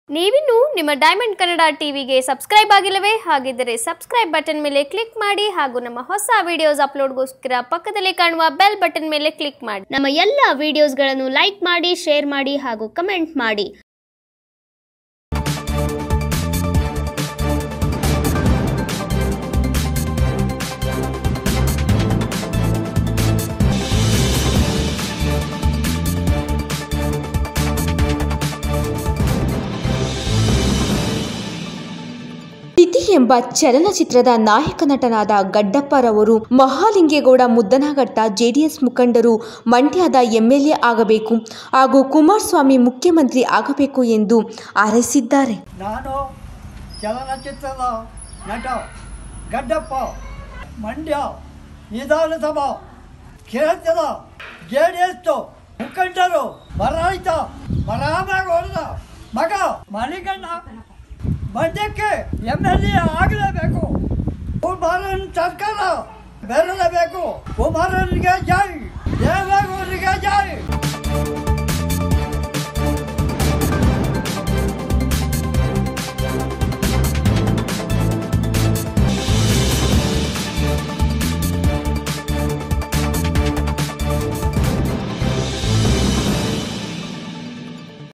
ನೀವಿನ್ನು ನಿಮ್ಮ ಡೈಮಂಡ್ ಕನ್ನಡ ಟಿವಿಗೆ ಸಬ್ಸ್ಕ್ರೈಬ್ ಆಗಿಲ್ಲವೇ ಹಾಗಿದ್ದರೆ ಸಬ್ಸ್ಕ್ರೈಬ್ ಬಟನ್ ಮೇಲೆ ಕ್ಲಿಕ್ ಮಾಡಿ ಹಾಗೂ ನಮ್ಮ ಹೊಸ ವಿಡಿಯೋಸ್ ಅಪ್ಲೋಡ್ಗೋಸ್ಕರ ಪಕ್ಕದಲ್ಲಿ ಕಾಣುವ ಬೆಲ್ ಬಟನ್ ಮೇಲೆ ಕ್ಲಿಕ್ ಮಾಡಿ ನಮ್ಮ ಎಲ್ಲ ವಿಡಿಯೋಸ್ಗಳನ್ನು ಲೈಕ್ ಮಾಡಿ ಶೇರ್ ಮಾಡಿ ಹಾಗೂ ಕಮೆಂಟ್ ಮಾಡಿ ತಿಥಿ ಎಂಬ ಚಲನಚಿತ್ರದ ನಾಯಕ ನಟನಾದ ಗಡ್ಡಪ್ಪರವರು ಮಹಾಲಿಂಗೇಗೌಡ ಮುದ್ದನಘಟ್ಟ ಜೆಡಿಎಸ್ ಮುಖಂಡರು ಮಂಡ್ಯದ ಎಂಎಲ್ಎ ಆಗಬೇಕು ಹಾಗೂ ಕುಮಾರಸ್ವಾಮಿ ಮುಖ್ಯಮಂತ್ರಿ ಆಗಬೇಕು ಎಂದು ಹಾರೈಸಿದ್ದಾರೆ ನಾನು ಚಲನಚಿತ್ರದ ನಟ ಗಡ್ಡಪ್ಪ ಮಂಡ್ಯ ವಿಧಾನಸಭಾ ಕ್ಷೇತ್ರದ ಜೆ ಡಿ ಎಸ್ ಮುಖಂಡರು ಮರಾಯಿತ ಮರಾಮೇಗೌಡರ ಮಗ ಮಣಿಗಣ್ಣ ಮಂಡ್ಯಕ್ಕೆ ಎಮ್ ಎಲ್ ಎ ಆಗಲೇಬೇಕು ಕುಮಾರನ್ ಸರ್ಕಾರ ಬೆರಲೇಬೇಕು ಕುಮಾರನಿಗೆ ಜೈ ದೇವೇಗೌಡರಿಗೆ ಜೈ